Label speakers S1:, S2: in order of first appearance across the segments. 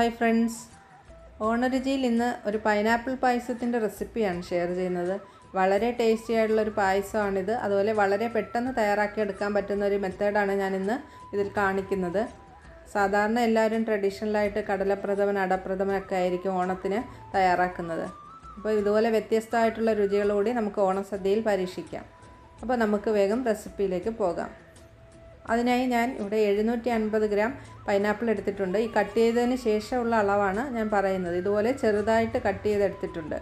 S1: hi friends ഓണരുചിയിൽ ഇന്ന് ഒരു pineapple പായസത്തിൻ്റെ റെസിപ്പിയാണ് ഷെയർ ചെയ്യുന്നത് വളരെ ടേസ്റ്റി ആയിട്ടുള്ള ഒരു പായസമാണിത് അതുപോലെ വളരെ പെട്ടെന്ന് തയ്യാറാക്കി എടുക്കാൻ പറ്റുന്ന ഒരു മെത്തേഡാണ് ഞാൻ ഇന്ന് ഇതിൽ കാണിക്കുന്നത് സാധാരണ എല്ലാവരും ട്രഡീഷണലായിട്ട് കടലപ്രഥമൻ അടപ്രഥമൻ ഒക്കെ ആയിരിക്കും ഓണത്തിന് തയ്യാറാക്കുന്നത് അപ്പോൾ ഇതുപോലെ വ്യത്യസ്തമായിട്ടുള്ള രുചികളോടി നമുക്ക് ഓണസദ്യയിൽ പരീക്ഷിക്കാം അപ്പോൾ നമുക്ക് വേഗം റെസിപ്പിയിലേക്ക് പോകാം അതിനായി ഞാൻ ഇവിടെ എഴുന്നൂറ്റി അൻപത് ഗ്രാം പൈനാപ്പിൾ എടുത്തിട്ടുണ്ട് ഈ കട്ട് ചെയ്തതിന് ശേഷമുള്ള അളവാണ് ഞാൻ പറയുന്നത് ഇതുപോലെ ചെറുതായിട്ട് കട്ട് ചെയ്തെടുത്തിട്ടുണ്ട്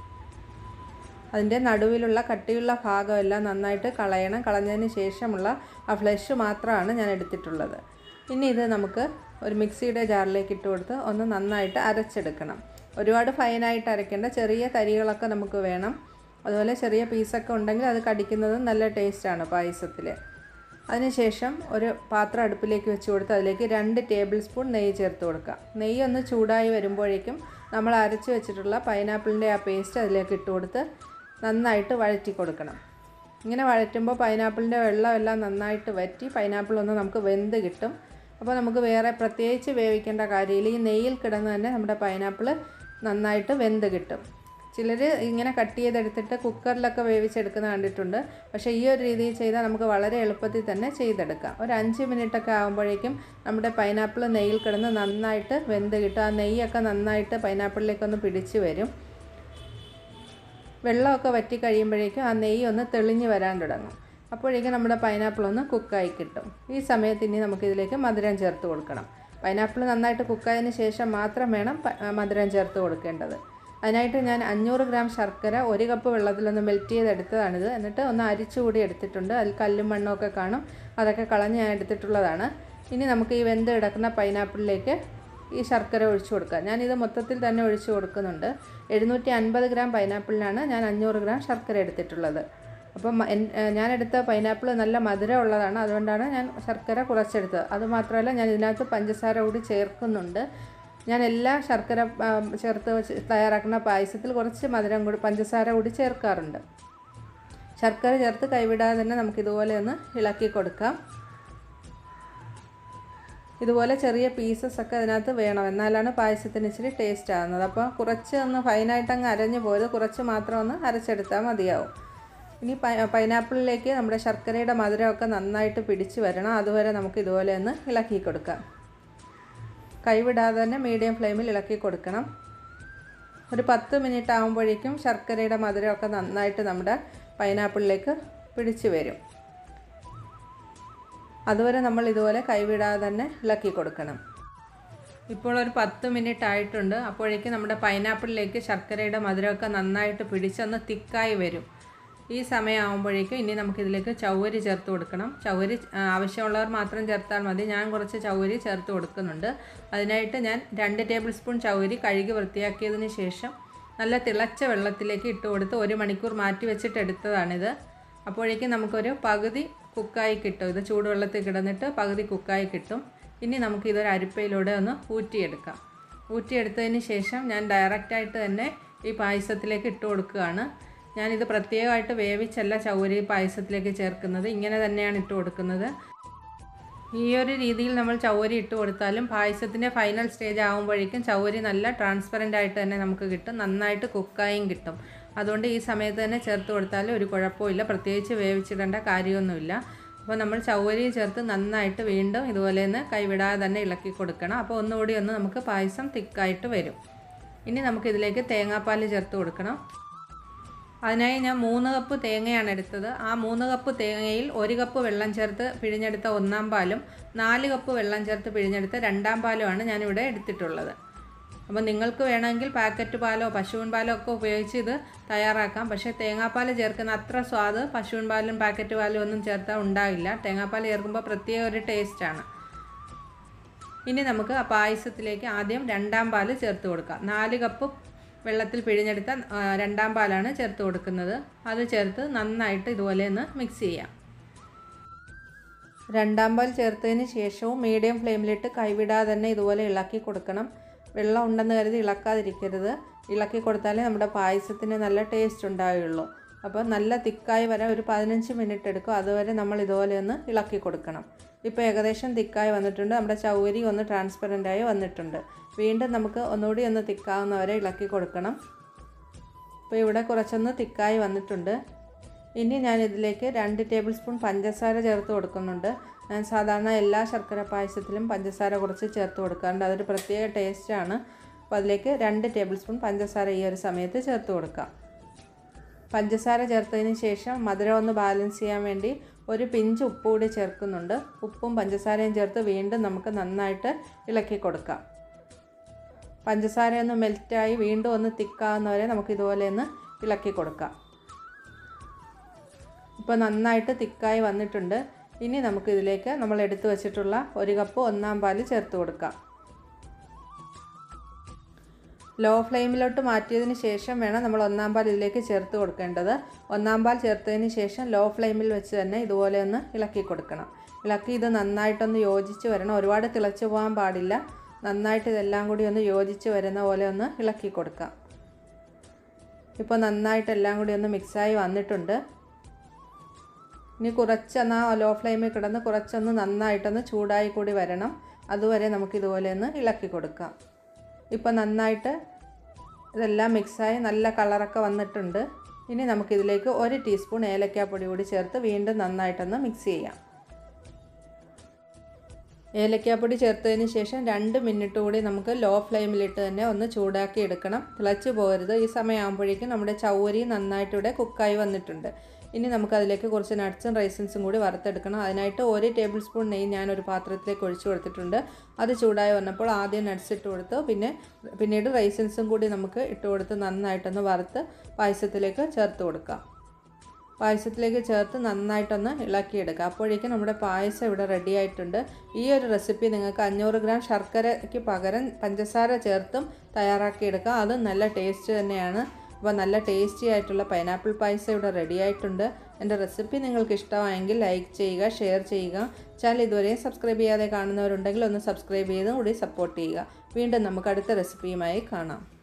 S1: അതിൻ്റെ നടുവിലുള്ള കട്ടിയുള്ള ഭാഗമെല്ലാം നന്നായിട്ട് കളയണം കളഞ്ഞതിന് ശേഷമുള്ള ആ ഫ്ലഷ് മാത്രമാണ് ഞാൻ എടുത്തിട്ടുള്ളത് ഇനി ഇത് നമുക്ക് ഒരു മിക്സിയുടെ ജാറിലേക്ക് ഇട്ട് കൊടുത്ത് ഒന്ന് നന്നായിട്ട് അരച്ചെടുക്കണം ഒരുപാട് ഫൈനായിട്ട് അരയ്ക്കേണ്ട ചെറിയ തരികളൊക്കെ നമുക്ക് വേണം അതുപോലെ ചെറിയ പീസൊക്കെ ഉണ്ടെങ്കിൽ അത് കടിക്കുന്നത് നല്ല ടേസ്റ്റാണ് പായസത്തിൽ അതിനുശേഷം ഒരു പാത്രം അടുപ്പിലേക്ക് വെച്ച് കൊടുത്ത് അതിലേക്ക് രണ്ട് ടേബിൾ സ്പൂൺ നെയ്യ് ചേർത്ത് കൊടുക്കുക നെയ്യ് ഒന്ന് ചൂടായി വരുമ്പോഴേക്കും നമ്മൾ അരച്ച് വെച്ചിട്ടുള്ള പൈനാപ്പിളിൻ്റെ ആ പേസ്റ്റ് അതിലേക്ക് ഇട്ട് കൊടുത്ത് നന്നായിട്ട് വഴറ്റി കൊടുക്കണം ഇങ്ങനെ വഴറ്റുമ്പോൾ പൈനാപ്പിളിൻ്റെ വെള്ളമെല്ലാം നന്നായിട്ട് വറ്റി പൈനാപ്പിൾ ഒന്ന് നമുക്ക് വെന്ത് കിട്ടും അപ്പോൾ നമുക്ക് വേറെ പ്രത്യേകിച്ച് വേവിക്കേണ്ട കാര്യമില്ല ഈ നെയ്യിൽ കിടന്ന് തന്നെ നമ്മുടെ പൈനാപ്പിൾ നന്നായിട്ട് വെന്ത് കിട്ടും ചിലർ ഇങ്ങനെ കട്ട് ചെയ്തെടുത്തിട്ട് കുക്കറിലൊക്കെ വേവിച്ചെടുക്കുന്ന കണ്ടിട്ടുണ്ട് പക്ഷേ ഈ ഒരു രീതിയിൽ ചെയ്താൽ നമുക്ക് വളരെ എളുപ്പത്തിൽ തന്നെ ചെയ്തെടുക്കാം ഒരു അഞ്ച് മിനിറ്റൊക്കെ ആകുമ്പോഴേക്കും നമ്മുടെ പൈനാപ്പിൾ നെയ്യിൽ കിടന്ന് നന്നായിട്ട് വെന്ത് കിട്ടും ആ നെയ്യൊക്കെ നന്നായിട്ട് പൈനാപ്പിളിലേക്കൊന്ന് പിടിച്ച് വരും വെള്ളമൊക്കെ വറ്റി കഴിയുമ്പോഴേക്കും ആ നെയ്യ് ഒന്ന് തെളിഞ്ഞ് വരാൻ തുടങ്ങും അപ്പോഴേക്കും നമ്മുടെ പൈനാപ്പിൾ ഒന്ന് കുക്കായി കിട്ടും ഈ സമയത്ത് ഇനി നമുക്കിതിലേക്ക് മധുരം ചേർത്ത് കൊടുക്കണം പൈനാപ്പിൾ നന്നായിട്ട് കുക്കായതിന് ശേഷം മാത്രം വേണം മധുരം ചേർത്ത് കൊടുക്കേണ്ടത് അതിനായിട്ട് ഞാൻ അഞ്ഞൂറ് ഗ്രാം ശർക്കര ഒരു കപ്പ് വെള്ളത്തിലൊന്ന് മെൽറ്റ് ചെയ്തെടുത്തതാണിത് എന്നിട്ട് ഒന്ന് അരിച്ചുകൂടി എടുത്തിട്ടുണ്ട് അതിൽ കല്ലും മണ്ണുമൊക്കെ കാണും അതൊക്കെ കളഞ്ഞ് ഞാൻ എടുത്തിട്ടുള്ളതാണ് ഇനി നമുക്ക് ഈ വെന്ത് കിടക്കുന്ന പൈനാപ്പിളിലേക്ക് ഈ ശർക്കര ഒഴിച്ചു കൊടുക്കുക ഞാനിത് മൊത്തത്തിൽ തന്നെ ഒഴിച്ചു കൊടുക്കുന്നുണ്ട് എഴുന്നൂറ്റി അൻപത് ഗ്രാം പൈനാപ്പിളിനാണ് ഞാൻ അഞ്ഞൂറ് ഗ്രാം ശർക്കര എടുത്തിട്ടുള്ളത് അപ്പം ഞാനെടുത്ത പൈനാപ്പിൾ നല്ല മധുരം ഉള്ളതാണ് അതുകൊണ്ടാണ് ഞാൻ ശർക്കര കുറച്ചെടുത്തത് അതുമാത്രമല്ല ഞാൻ ഇതിനകത്ത് പഞ്ചസാര കൂടി ചേർക്കുന്നുണ്ട് ഞാൻ എല്ലാ ശർക്കര ചേർത്ത് തയ്യാറാക്കുന്ന പായസത്തിൽ കുറച്ച് മധുരം കൂടി പഞ്ചസാര കൂടി ചേർക്കാറുണ്ട് ശർക്കര ചേർത്ത് കൈവിടാതെ തന്നെ നമുക്കിതുപോലെ ഒന്ന് ഇളക്കി കൊടുക്കാം ഇതുപോലെ ചെറിയ പീസസ് ഒക്കെ അതിനകത്ത് വേണം എന്നാലാണ് പായസത്തിന് ഇച്ചിരി ടേസ്റ്റ് ആകുന്നത് അപ്പോൾ കുറച്ച് ഒന്ന് ഫൈനായിട്ട് അങ്ങ് അരഞ്ഞു പോയത് കുറച്ച് മാത്രം ഒന്ന് അരച്ചെടുത്താൽ മതിയാവും ഇനി പൈനാപ്പിളിലേക്ക് നമ്മുടെ ശർക്കരയുടെ മധുരമൊക്കെ നന്നായിട്ട് പിടിച്ച് വരണം അതുവരെ നമുക്ക് ഇതുപോലെ ഒന്ന് ഇളക്കി കൊടുക്കാം കൈവിടാതെ തന്നെ മീഡിയം ഫ്ലെയിമിൽ ഇളക്കി കൊടുക്കണം ഒരു പത്ത് മിനിറ്റ് ആകുമ്പോഴേക്കും ശർക്കരയുടെ മധുരമൊക്കെ നന്നായിട്ട് നമ്മുടെ പൈനാപ്പിളിലേക്ക് പിടിച്ച് വരും അതുവരെ നമ്മൾ ഇതുപോലെ കൈവിടാതെ തന്നെ ഇളക്കി കൊടുക്കണം ഇപ്പോൾ ഒരു പത്ത് മിനിറ്റ് ആയിട്ടുണ്ട് അപ്പോഴേക്കും നമ്മുടെ പൈനാപ്പിളിലേക്ക് ശർക്കരയുടെ മധുരമൊക്കെ നന്നായിട്ട് പിടിച്ചൊന്ന് തിക്കായി വരും ഈ സമയമാകുമ്പോഴേക്കും ഇനി നമുക്കിതിലേക്ക് ചൗവരി ചേർത്ത് കൊടുക്കണം ചൗവരി ആവശ്യമുള്ളവർ മാത്രം ചേർത്താൽ മതി ഞാൻ കുറച്ച് ചൗവരി ചേർത്ത് കൊടുക്കുന്നുണ്ട് അതിനായിട്ട് ഞാൻ രണ്ട് ടേബിൾ സ്പൂൺ ചൗവരി കഴുകി വൃത്തിയാക്കിയതിന് ശേഷം നല്ല തിളച്ച വെള്ളത്തിലേക്ക് ഇട്ട് കൊടുത്ത് ഒരു മണിക്കൂർ മാറ്റി വെച്ചിട്ട് എടുത്തതാണിത് അപ്പോഴേക്കും നമുക്കൊരു പകുതി കുക്കായി കിട്ടും ഇത് ചൂടുവെള്ളത്തിൽ കിടന്നിട്ട് പകുതി കുക്കായി കിട്ടും ഇനി നമുക്ക് ഇതൊരു അരിപ്പയിലൂടെ ഒന്ന് ഊറ്റിയെടുക്കാം ഊറ്റിയെടുത്തതിന് ശേഷം ഞാൻ ഡയറക്റ്റായിട്ട് തന്നെ ഈ പായസത്തിലേക്ക് ഇട്ട് കൊടുക്കുകയാണ് ഞാനിത് പ്രത്യേകമായിട്ട് വേവിച്ചല്ല ചൗരി പായസത്തിലേക്ക് ചേർക്കുന്നത് ഇങ്ങനെ തന്നെയാണ് ഇട്ട് കൊടുക്കുന്നത് ഈ ഒരു രീതിയിൽ നമ്മൾ ചൗരി ഇട്ട് കൊടുത്താലും പായസത്തിൻ്റെ ഫൈനൽ സ്റ്റേജ് ആകുമ്പോഴേക്കും ചൗരി നല്ല ട്രാൻസ്പെറൻ്റ് ആയിട്ട് തന്നെ നമുക്ക് കിട്ടും നന്നായിട്ട് കുക്കായും കിട്ടും അതുകൊണ്ട് ഈ സമയത്ത് തന്നെ ചേർത്ത് കൊടുത്താലും ഒരു കുഴപ്പമില്ല പ്രത്യേകിച്ച് വേവിച്ചിടേണ്ട കാര്യമൊന്നുമില്ല അപ്പോൾ നമ്മൾ ചൗവരി ചേർത്ത് നന്നായിട്ട് വീണ്ടും ഇതുപോലെ തന്നെ കൈവിടാതെ തന്നെ ഇളക്കി കൊടുക്കണം അപ്പോൾ ഒന്നുകൂടി ഒന്ന് നമുക്ക് പായസം തിക്കായിട്ട് വരും ഇനി നമുക്കിതിലേക്ക് തേങ്ങാപ്പാൽ ചേർത്ത് കൊടുക്കണം അതിനായി ഞാൻ മൂന്ന് കപ്പ് തേങ്ങയാണ് എടുത്തത് ആ മൂന്ന് കപ്പ് തേങ്ങയിൽ ഒരു കപ്പ് വെള്ളം ചേർത്ത് പിഴിഞ്ഞെടുത്ത ഒന്നാം പാലും നാല് കപ്പ് വെള്ളം ചേർത്ത് പിഴിഞ്ഞെടുത്ത രണ്ടാം പാലുമാണ് ഞാനിവിടെ എടുത്തിട്ടുള്ളത് അപ്പോൾ നിങ്ങൾക്ക് വേണമെങ്കിൽ പാക്കറ്റ് പാലോ പശുവിൻ പാലോ ഒക്കെ ഉപയോഗിച്ച് ഇത് തയ്യാറാക്കാം പക്ഷേ തേങ്ങാപ്പാൽ ചേർക്കുന്ന അത്ര സ്വാദ് പശുവിൻ പാലും പാക്കറ്റ് പാലും ഒന്നും ചേർത്താൽ ഉണ്ടാവില്ല തേങ്ങാപ്പാൽ ചേർക്കുമ്പോൾ പ്രത്യേക ഒരു ടേസ്റ്റാണ് ഇനി നമുക്ക് ആ പായസത്തിലേക്ക് ആദ്യം രണ്ടാം പാൽ ചേർത്ത് കൊടുക്കാം നാല് കപ്പ് വെള്ളത്തിൽ പിഴിഞ്ഞെടുത്ത രണ്ടാം പാലാണ് ചേർത്ത് കൊടുക്കുന്നത് അത് ചേർത്ത് നന്നായിട്ട് ഇതുപോലെ ഒന്ന് മിക്സ് ചെയ്യാം രണ്ടാം പാൽ ചേർത്തതിന് ശേഷവും മീഡിയം ഫ്ലെയിമിലിട്ട് കൈവിടാതെ തന്നെ ഇതുപോലെ ഇളക്കി കൊടുക്കണം വെള്ളം ഉണ്ടെന്ന് കരുതി ഇളക്കാതിരിക്കരുത് ഇളക്കി കൊടുത്താലേ നമ്മുടെ പായസത്തിന് നല്ല ടേസ്റ്റ് ഉണ്ടാവുകയുള്ളൂ അപ്പോൾ നല്ല തിക്കായി വരാൻ ഒരു പതിനഞ്ച് മിനിറ്റ് എടുക്കും അതുവരെ നമ്മൾ ഇതുപോലെ ഒന്ന് ഇളക്കി കൊടുക്കണം ഇപ്പോൾ ഏകദേശം തിക്കായി വന്നിട്ടുണ്ട് നമ്മുടെ ചൗരി ഒന്ന് ട്രാൻസ്പെറൻ്റായി വന്നിട്ടുണ്ട് വീണ്ടും നമുക്ക് ഒന്നുകൂടി ഒന്ന് തിക്കാവുന്നവരെ ഇളക്കി കൊടുക്കണം ഇപ്പോൾ ഇവിടെ കുറച്ചൊന്ന് തിക്കായി വന്നിട്ടുണ്ട് ഇനി ഞാൻ ഇതിലേക്ക് രണ്ട് ടേബിൾ സ്പൂൺ പഞ്ചസാര ചേർത്ത് കൊടുക്കുന്നുണ്ട് ഞാൻ സാധാരണ എല്ലാ ശർക്കര പായസത്തിലും പഞ്ചസാര കുറച്ച് ചേർത്ത് കൊടുക്കാറുണ്ട് അതൊരു പ്രത്യേക ടേസ്റ്റാണ് അപ്പോൾ അതിലേക്ക് രണ്ട് ടേബിൾ സ്പൂൺ പഞ്ചസാര ഈ ഒരു സമയത്ത് ചേർത്ത് കൊടുക്കാം പഞ്ചസാര ചേർത്തതിന് ശേഷം മധുരം ഒന്ന് ബാലൻസ് ചെയ്യാൻ വേണ്ടി ഒരു പിഞ്ച് ഉപ്പ് കൂടി ചേർക്കുന്നുണ്ട് ഉപ്പും പഞ്ചസാരയും ചേർത്ത് വീണ്ടും നമുക്ക് നന്നായിട്ട് ഇളക്കി കൊടുക്കാം പഞ്ചസാര ഒന്ന് മെൽറ്റായി വീണ്ടും ഒന്ന് തിക്കാവുന്നവരെ നമുക്ക് ഇതുപോലെ ഒന്ന് ഇളക്കി കൊടുക്കാം ഇപ്പോൾ നന്നായിട്ട് തിക്കായി വന്നിട്ടുണ്ട് ഇനി നമുക്ക് ഇതിലേക്ക് നമ്മൾ എടുത്തു വച്ചിട്ടുള്ള ഒരു കപ്പ് ഒന്നാം പാല് ചേർത്ത് കൊടുക്കാം ലോ ഫ്ലെയിമിലോട്ട് മാറ്റിയതിന് ശേഷം വേണം നമ്മൾ ഒന്നാം പാൽ ഇതിലേക്ക് ചേർത്ത് കൊടുക്കേണ്ടത് ഒന്നാം പാൽ ചേർത്തതിന് ശേഷം ലോ ഫ്ലെയിമിൽ വെച്ച് തന്നെ ഇതുപോലെ ഒന്ന് ഇളക്കി കൊടുക്കണം ഇളക്കി ഇത് നന്നായിട്ടൊന്ന് യോജിച്ച് വരണം ഒരുപാട് തിളച്ച് പോകാൻ പാടില്ല നന്നായിട്ട് ഇതെല്ലാം കൂടി ഒന്ന് യോജിച്ച് വരുന്ന പോലെ ഒന്ന് ഇളക്കി കൊടുക്കാം ഇപ്പോൾ നന്നായിട്ട് എല്ലാം കൂടി ഒന്ന് മിക്സായി വന്നിട്ടുണ്ട് ഇനി കുറച്ചൊന്ന് ആ ലോ ഫ്ലെയിമിൽ കിടന്ന് കുറച്ചൊന്ന് നന്നായിട്ടൊന്ന് ചൂടായി കൂടി വരണം അതുവരെ നമുക്ക് ഇതുപോലെ ഒന്ന് ഇളക്കി കൊടുക്കാം ഇപ്പോൾ നന്നായിട്ട് ഇതെല്ലാം മിക്സായി നല്ല കളറൊക്കെ വന്നിട്ടുണ്ട് ഇനി നമുക്കിതിലേക്ക് ഒരു ടീസ്പൂൺ ഏലക്കാപ്പൊടി കൂടി ചേർത്ത് വീണ്ടും നന്നായിട്ടൊന്ന് മിക്സ് ചെയ്യാം ഏലക്കാപ്പൊടി ചേർത്തതിന് ശേഷം രണ്ട് മിനിറ്റ് കൂടി നമുക്ക് ലോ ഫ്ലെയിമിലിട്ട് തന്നെ ഒന്ന് ചൂടാക്കി എടുക്കണം തിളച്ച് പോകരുത് ഈ സമയമാകുമ്പോഴേക്കും നമ്മുടെ ചൗരി നന്നായിട്ട് ഇവിടെ കുക്കായി വന്നിട്ടുണ്ട് ഇനി നമുക്കതിലേക്ക് കുറച്ച് നട്ട്സും റൈസൻസും കൂടി വറുത്തെടുക്കണം അതിനായിട്ട് ഒരു ടേബിൾ സ്പൂൺ നെയ്യ് ഞാനൊരു പാത്രത്തിലേക്ക് ഒഴിച്ചു കൊടുത്തിട്ടുണ്ട് അത് ചൂടായി വന്നപ്പോൾ ആദ്യം നട്ട്സ് ഇട്ട് കൊടുത്തു പിന്നെ പിന്നീട് റൈസൻസും കൂടി നമുക്ക് ഇട്ട് കൊടുത്ത് നന്നായിട്ടൊന്ന് വറുത്ത് പായസത്തിലേക്ക് ചേർത്ത് കൊടുക്കാം പായസത്തിലേക്ക് ചേർത്ത് നന്നായിട്ടൊന്ന് ഇളക്കിയെടുക്കുക അപ്പോഴേക്കും നമ്മുടെ പായസം ഇവിടെ റെഡി ആയിട്ടുണ്ട് ഈ ഒരു റെസിപ്പി നിങ്ങൾക്ക് അഞ്ഞൂറ് ഗ്രാം ശർക്കരയ്ക്ക് പകരം പഞ്ചസാര ചേർത്തും തയ്യാറാക്കിയെടുക്കാം അത് നല്ല ടേസ്റ്റ് തന്നെയാണ് അപ്പോൾ നല്ല ടേസ്റ്റി ആയിട്ടുള്ള പൈനാപ്പിൾ പായസം ഇവിടെ റെഡി ആയിട്ടുണ്ട് എൻ്റെ റെസിപ്പി നിങ്ങൾക്ക് ഇഷ്ടമായെങ്കിൽ ലൈക്ക് ചെയ്യുക ഷെയർ ചെയ്യുക ചാനൽ ഇതുവരെയും സബ്സ്ക്രൈബ് ചെയ്യാതെ കാണുന്നവരുണ്ടെങ്കിൽ ഒന്ന് സബ്സ്ക്രൈബ് ചെയ്തും കൂടി സപ്പോർട്ട് ചെയ്യുക വീണ്ടും നമുക്ക് അടുത്ത റെസിപ്പിയുമായി കാണാം